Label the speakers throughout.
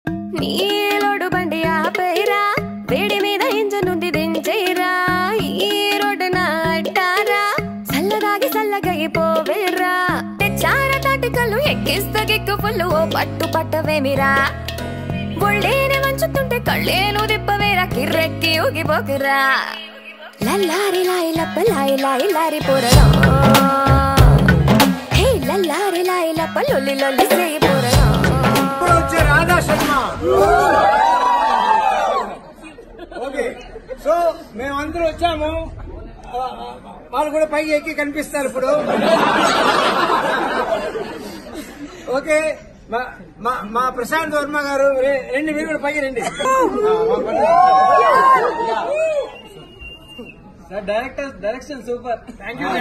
Speaker 1: నీలోడు బండి ఆపేరా వేడి మీద ఇంజన్ ఉంది దించేరా ఈ రోడ్డు నా అడ్డారా చల్లదాగి చల్లగైపోవేరా చార తాటికలు ఎక్కిస్తా గిక్కు ఫుల్లు ఓ పట్టు పట్టవేమిరా ఒళ్ళేనే వంచుతుంటే కళ్ళేను దిప్పవేరా కిర్రెక్కి ఊగిపోకురా లల్లారి లాయి లప్ప లాయి లాయి లారి పోరడం హే లల్లారి లాయి లప్ప లొల్లి లొల్లి చేయి పోరడం
Speaker 2: ఇప్పుడు వచ్చే రాధా శర్మ ఓకే సో మేమందరూ వచ్చాము ఆ, వాళ్ళు కూడా పైకి ఎక్కి కనిపిస్తారు ఇప్పుడు ఓకే మా- మా మా ప్రశాంత్ వర్మ గారు రే- రండి మీరు కూడా పైకి రండి
Speaker 3: director direction super
Speaker 2: thank you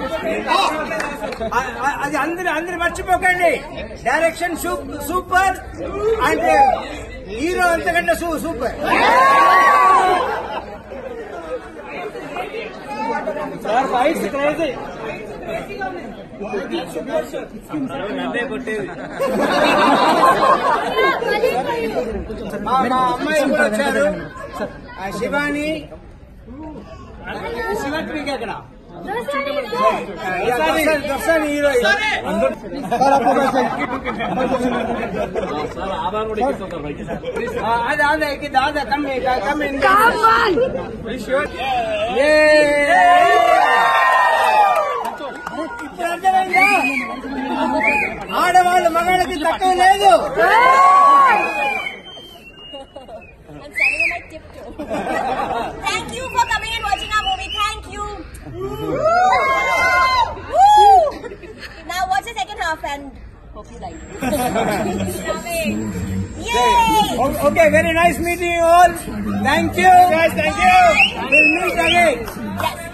Speaker 2: అది అందరు అందరు మర్చిపోకండి డైరెక్షన్ సూపర్ అంటే హీరో అంతకంటే సూ- సూపర్
Speaker 3: సార్ ఫైట్స్ క్రేజీ
Speaker 2: మా మా అమ్మాయి కూడా వచ్చారు ఆ శివాని శివత్మికి అక్కడ దర్శన్ హీరో అది అదే దాదా కమ్మి కమ్మి ఇప్పుడు అర్థమైందా ఆడవాళ్ళు మగాళ్ళకి తక్కువ లేదు
Speaker 4: I'm standing on my tiptoe. Thank you for coming and watching our movie. Thank you. Woo! Now watch the second half and hope you like it. Yay!
Speaker 2: Okay, very nice meeting you all. Thank you. Guys, thank you. We'll meet again.
Speaker 4: Yes.